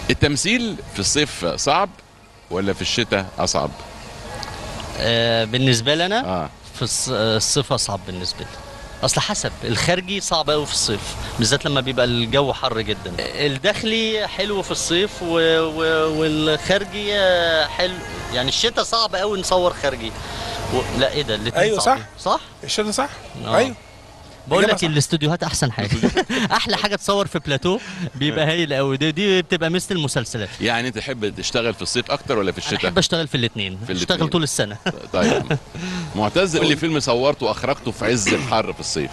التمثيل في الصيف صعب ولا في الشتاء اصعب آه بالنسبه لي انا اه في الص- آه، الصيف اصعب بالنسبه لي اصل حسب الخارجي صعب قوي في الصيف بالذات لما بيبقى الجو حر جدا الداخلي حلو في الصيف و... و... والخارجي آه، حلو يعني الشتاء صعب قوي نصور خارجي و... لا ايه ده الاتنين أيوة، صعبين. صح. صح الشتا صح؟ آه. ايوه بقول إجابة لك صح. الاستوديوهات احسن حاجه احلى حاجه تصور في بلاتو بيبقى هايل قوي دي, دي بتبقى مثل المسلسلات يعني انت تحب تشتغل في الصيف اكتر ولا في انا الشتاء احب اشتغل في الاثنين في الاتنين. اشتغل طول السنه طيب معتز قول لي فيلم صورته واخرجته في عز الحر في الصيف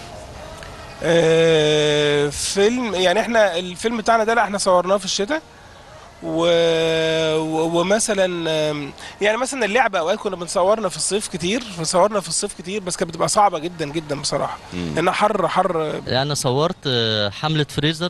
آه فيلم يعني احنا الفيلم بتاعنا ده لا احنا صورناه في الشتاء و... و... ومثلا آم، يعني مثلا اللعبه اوقات كنا بنصورنا في الصيف كتير فصورنا في الصيف كتير بس كانت بتبقى صعبه جدا جدا بصراحه مم. لانها حر حر انا صورت آه، حمله فريزر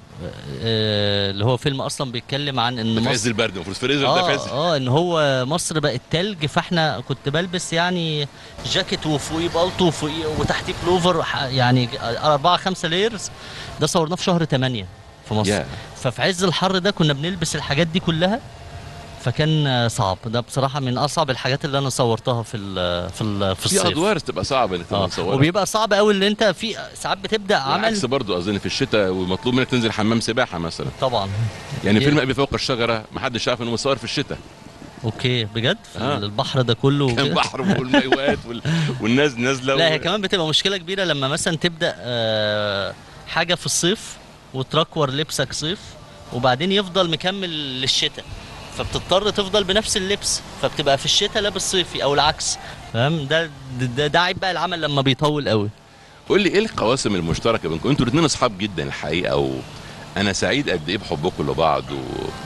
آه، اللي هو فيلم اصلا بيتكلم عن ان ده في عز مصر البرد المفروض فريزر ده في اه عز اه ان هو مصر بقت تلج فاحنا كنت بلبس يعني جاكيت وفوقيه بالطو وفوقيه وتحتيه بلوفر ح- يعني أربعة خمسة لايرز ده صورناه في شهر 8 في مصر يا. ففي عز الحر ده كنا بنلبس الحاجات دي كلها فكان آه، صعب ده بصراحة من أصعب الحاجات اللي أنا صورتها في ال في ال في في الصيف ادوار تبقى صعبه انك تبقى اه مصورها وبيبقى صعب قوي اللي انت في ساعات بتبدا عمل عكس برضو اظن في الشتاء ومطلوب منك تنزل حمام سباحه مثلا طبعا يعني إيه؟ فيلم ابي فوق الشجره ما حدش عارف انه مصور في الشتاء اوكي بجد في آه. البحر ده كله كان وكده. بحر والمايوات وال... والناس نازله لا و- هي كمان بتبقى مشكله كبيره لما مثلا تبدا آه، حاجه في الصيف وتركور لبسك صيف وبعدين يفضل مكمل للشتاء فبتضطر تفضل بنفس اللبس فبتبقى في الشتاء لابس صيفي او العكس فاهم ده ده, ده عيب بقى العمل لما بيطول قوي قول لي ايه القواسم المشتركه بينكم انتوا الاثنين اصحاب جدا الحقيقه وانا سعيد قد ايه بحبكم لبعض و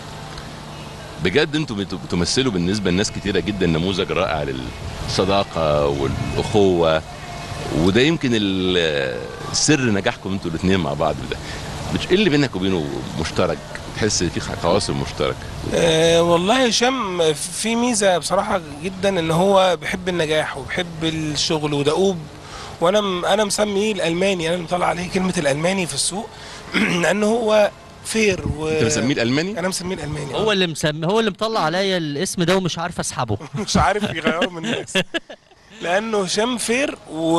بجد انتوا بت- بتمثلوا بالنسبه لناس كتيره جدا نموذج رائع للصداقه والاخوه وده يمكن ال- سر نجاحكم انتوا الاثنين مع بعض ده مش ايه اللي بينك وبينه مشترك تحس في قواسم مشتركه آه والله هشام في ميزه بصراحه جدا ان هو بيحب النجاح وبيحب الشغل ودؤوب وانا م- انا مسميه الالماني انا اللي مطلع عليه كلمه الالماني في السوق لان هو فير و... انت مسميه الالماني انا مسميه الالماني هو اللي مسمي هو اللي مطلع عليا الاسم ده ومش عارف اسحبه مش عارف يغيره من الناس لانه هشام فير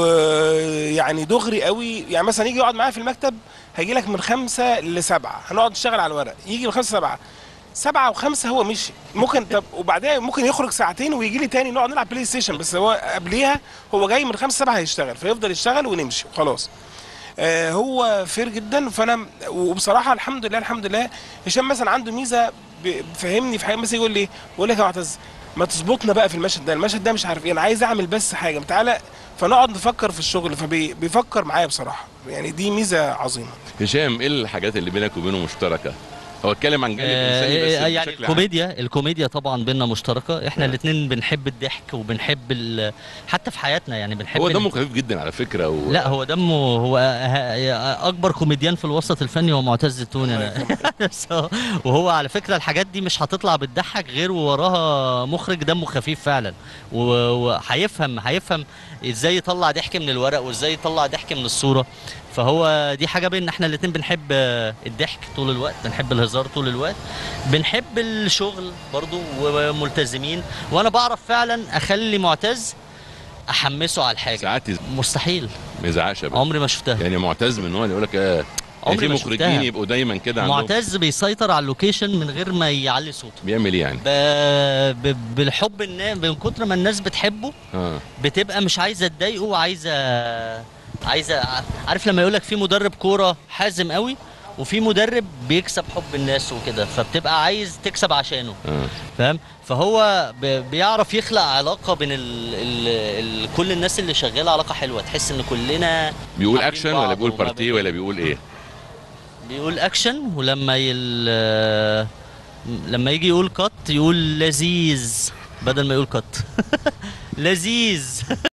ويعني دغري قوي يعني مثلا يجي يقعد معايا في المكتب هيجي لك من خمسة لسبعة هنقعد نشتغل على الورق يجي من خمسة لسبعة سبعة وخمسة هو مشي ممكن طب وبعدها ممكن يخرج ساعتين ويجي لي تاني نقعد نلعب بلاي ستيشن بس هو قبليها هو جاي من خمسة سبعة هيشتغل فيفضل يشتغل ونمشي وخلاص آه هو فير جدا فانا وبصراحه الحمد لله الحمد لله هشام مثلا عنده ميزه بيفهمني في حاجه مثلا يقول لي بقول لك يا معتز ما تظبطنا بقى في المشهد ده المشهد ده مش عارف ايه انا عايز اعمل بس حاجه تعالى فنقعد نفكر في الشغل فبيفكر معايا بصراحه يعني دي ميزه عظيمه هشام ايه الحاجات اللي بينك وبينه مشتركه هو اتكلم عن جانب انساني بس آه، يعني بشكل عام. الكوميديا الكوميديا طبعا بينا مشتركه احنا الاثنين بنحب الضحك وبنحب ال- حتى في حياتنا يعني بنحب هو ال- دمه خفيف جدا على فكره و... لا هو دمه هو أه- اكبر كوميديان في الوسط الفني هو معتز التوني انا بس هو- وهو على فكره الحاجات دي مش هتطلع بتضحك غير وراها مخرج دمه خفيف فعلا و- وهيفهم هيفهم ازاي يطلع ضحك من الورق وازاي يطلع ضحك من الصوره فهو دي حاجه بين احنا الاثنين بنحب آه، الضحك طول الوقت بنحب الهزار طول الوقت بنحب الشغل برضو وملتزمين وانا بعرف فعلا اخلي معتز احمسه على الحاجه ساعات يز- مستحيل ما يزعقش يا باشا. عمري ما شفتها يعني معتز من هو اللي يقول لك ايه يعني عمري في ما مخرجين شفتها. يبقوا دايما كده عندهم معتز بيسيطر على اللوكيشن من غير ما يعلي صوته بيعمل ايه يعني؟ ب... ب... بالحب الناس من كتر ما الناس بتحبه اه بتبقى مش عايزه تضايقه وعايزه عايزه عارف لما يقولك في مدرب كوره حازم قوي وفي مدرب بيكسب حب الناس وكده فبتبقى عايز تكسب عشانه اه فاهم فهو ب- بيعرف يخلق علاقه بين ال... ال... ال... كل الناس اللي شغاله علاقه حلوه تحس ان كلنا بيقول حابين اكشن ولا بعض بيقول وما بارتيه بين- ولا بيقول ايه؟ بيقول اكشن ولما يل... لما يجي يقول كات يقول لذيذ بدل ما يقول كات لذيذ